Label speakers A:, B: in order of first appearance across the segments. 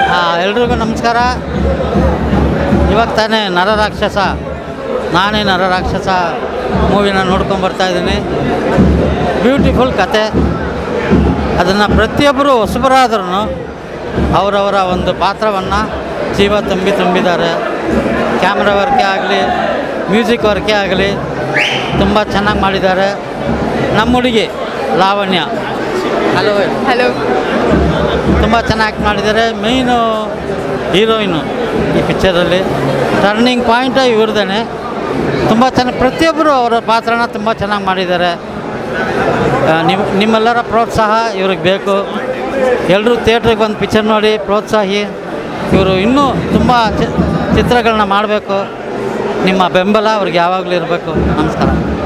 A: ಎಲ್ರಿಗೂ ನಮಸ್ಕಾರ ಇವಾಗ ತಾನೇ ನರರಾಕ್ಷಸ ನಾನೇ ನರರಾಕ್ಷಸ ಮೂವಿನ ನೋಡ್ಕೊಂಡು ಬರ್ತಾ ಇದ್ದೀನಿ ಬ್ಯೂಟಿಫುಲ್ ಕತೆ ಅದನ್ನು ಪ್ರತಿಯೊಬ್ಬರು ಹೊಸಬರಾದ್ರೂ ಅವರವರ ಒಂದು ಪಾತ್ರವನ್ನು ಜೀವ ತುಂಬಿ ತುಂಬಿದ್ದಾರೆ ಕ್ಯಾಮ್ರಾ ವರ್ಕೇ ಆಗಲಿ ಮ್ಯೂಸಿಕ್ ವರ್ಕೇ ಆಗಲಿ ತುಂಬ ಚೆನ್ನಾಗಿ ಮಾಡಿದ್ದಾರೆ ನಮ್ಮ ಹುಡುಗಿ ಲಾವಣ್ಯ ಹಲೋ
B: ಹಲೋ
A: ತುಂಬ ಚೆನ್ನಾಗಿ ಆ್ಯಕ್ಟ್ ಮಾಡಿದ್ದಾರೆ ಮೇಯ್ನು ಹೀರೋಯಿನು ಈ ಪಿಕ್ಚರಲ್ಲಿ ಟರ್ನಿಂಗ್ ಪಾಯಿಂಟ್ ಇವ್ರದೇ ತುಂಬ ಚೆನ್ನಾಗಿ ಪ್ರತಿಯೊಬ್ಬರು ಅವರ ಪಾತ್ರನ ತುಂಬ ಚೆನ್ನಾಗಿ ಮಾಡಿದ್ದಾರೆ ಆ, ನೀವು ನಿಮ್ಮೆಲ್ಲರ ಪ್ರೋತ್ಸಾಹ ಇವ್ರಿಗೆ ಬೇಕು ಎಲ್ಲರೂ ಥಿಯೇಟ್ರಿಗೆ ಬಂದು ಪಿಕ್ಚರ್ ನೋಡಿ ಪ್ರೋತ್ಸಾಹಿ ಇವರು ಇನ್ನೂ ತುಂಬ ಚಿ- ಚಿತ್ರಗಳನ್ನ ಮಾಡಬೇಕು ನಿಮ್ಮ ಬೆಂಬಲ ಅವ್ರಿಗೆ ಯಾವಾಗಲೂ ಇರಬೇಕು ನಮಸ್ಕಾರ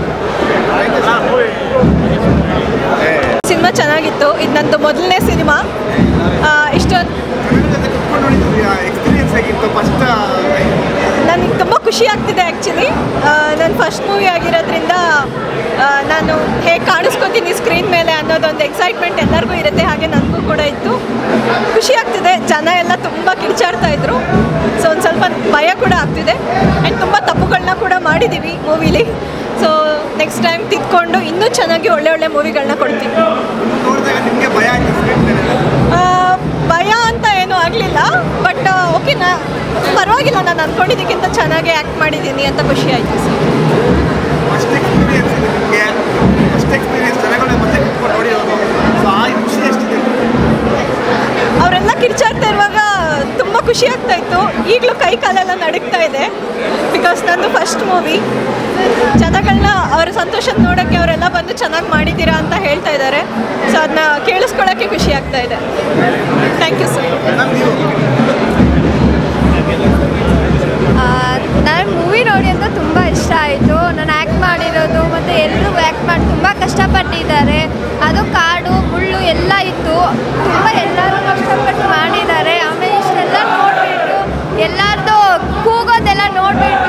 B: ಸಿನಿಮಾ ಚೆನ್ನಾಗಿತ್ತು ಇದು ನಂದು ಮೊದಲನೇ ಸಿನಿಮಾ ಇಷ್ಟೊಂದು
C: ಎಕ್ಸ್ಪೀರಿಯನ್ಸ್ ಆಗಿತ್ತು ಫಸ್ಟ್
B: ನನಗೆ ತುಂಬ ಖುಷಿ ಆಗ್ತಿದೆ ಆ್ಯಕ್ಚುಲಿ ನನ್ನ ಫಸ್ಟ್ ಮೂವಿ ಆಗಿರೋದ್ರಿಂದ ಆ, ನಾನು ಹೇಗೆ ಕಾಣಿಸ್ಕೊತೀನಿ ಸ್ಕ್ರೀನ್ ಮೇಲೆ ಅನ್ನೋದೊಂದು ಎಕ್ಸೈಟ್ಮೆಂಟ್ ಎಲ್ಲರಿಗೂ ಇರುತ್ತೆ ಹಾಗೆ ನನಗೂ ಕೂಡ ಇತ್ತು ಖುಷಿ ಆಗ್ತಿದೆ ಜನ ಎಲ್ಲ ತುಂಬ ಕಿರ್ಚಾಡ್ತಾ ಇದ್ರು ಸೊ ಒಂದು ಸ್ವಲ್ಪ ಭಯ ಕೂಡ ಆಗ್ತಿದೆ ಆ್ಯಂಡ್ ತುಂಬ ತಪ್ಪುಗಳನ್ನ ಕೂಡ ಮಾಡಿದ್ದೀವಿ ಮೂವಿಲಿ ಸೊ ನೆಕ್ಸ್ಟ್ ಟೈಮ್ ತಿದ್ಕೊಂಡು ಇನ್ನೂ ಚೆನ್ನಾಗಿ ಒಳ್ಳೆ ಒಳ್ಳೆ ಮೂವಿಗಳನ್ನ ಕೊಡ್ತೀವಿ
C: ನೋಡಿದಾಗ ನಿಮಗೆ ಭಯ ಆಯ್ತು ಸ್ಕ್ರೀನ್ ಮೇಲೆ
B: ಆ, ಭಯ ಅಂತ ಏನೂ ಆಗಲಿಲ್ಲ ಬಟ್ ಓಕೆ ನಾ ಪರವಾಗಿಲ್ಲ ನಾನು ಅಂದ್ಕೊಂಡಿದ್ದಕ್ಕಿಂತ ಚೆನ್ನಾಗಿ ಆ್ಯಕ್ಟ್ ಮಾಡಿದ್ದೀನಿ ಅಂತ ಖುಷಿ ಆಯಿತು ಸರ್
C: ಫಸ್ಟ್ ಎಕ್ಸ್ಪೀರಿಯನ್ಸ್ ಇದೆ ನಿಮಗೆ ಫಸ್ಟ್ ಎಕ್ಸ್ಪೀರಿಯನ್ಸ್ ಜನಗಳನ್ನ ಮತ್ತೆ ಕುತ್ಕೊಂಡು ನೋಡಿರೋದು ಸೊ ಆ ಖುಷಿ ಎಷ್ಟಿದೆ
B: ಅವರೆಲ್ಲ ಕಿರ್ಚಾಡ್ತಾ ಇರುವಾಗ ತುಂಬ ಖುಷಿ ಆಗ್ತಾ ಇತ್ತು ಈಗಲೂ ಕೈ ಕಾಲೆಲ್ಲ ನಡುಗ್ತಾ ಇದೆ ಬಿಕಾಸ್ ನಂದು ಫಸ್ಟ್ ಮೂವಿ ಜನಗಳನ್ನ ಅವರ ಸಂತೋಷ ನೋಡೋಕ್ಕೆ ಅವರೆಲ್ಲ ಬಂದು ಚೆನ್ನಾಗಿ ಮಾಡಿದ್ದೀರಾ ಅಂತ ಹೇಳ್ತಾ ಇದ್ದಾರೆ ಸೊ ಅದನ್ನ ಕೇಳಿಸ್ಕೊಳ್ಳೋಕ್ಕೆ ಖುಷಿ ಆಗ್ತಾ ಇದೆ ಥ್ಯಾಂಕ್ ಯು ಸರ್
C: ನಾನು ನೀವು
D: ನಾನು ಮೂವಿ ನೋಡಿ ಅಂತ ತುಂಬ ಇಷ್ಟ ಆಯಿತು ನಾನು ಆ್ಯಕ್ಟ್ ಮಾಡಿರೋದು ಮತ್ತು ಎಲ್ಲರೂ ಆ್ಯಕ್ಟ್ ಮಾಡಿ ತುಂಬ ಕಷ್ಟಪಟ್ಟಿದ್ದಾರೆ ಅದು ಕಾಡು ಮುಳ್ಳು ಎಲ್ಲ ಇತ್ತು ತುಂಬ ಎಲ್ಲರೂ ಕಷ್ಟಪಟ್ಟು ಮಾಡಿದ್ದಾರೆ ಆಮೇಲೆ ಇಷ್ಟೆಲ್ಲ ನೋಡಿಬಿಟ್ಟು ಎಲ್ಲರದು ಕೂಗೋದೆಲ್ಲ ನೋಡಿಬಿಟ್ಟು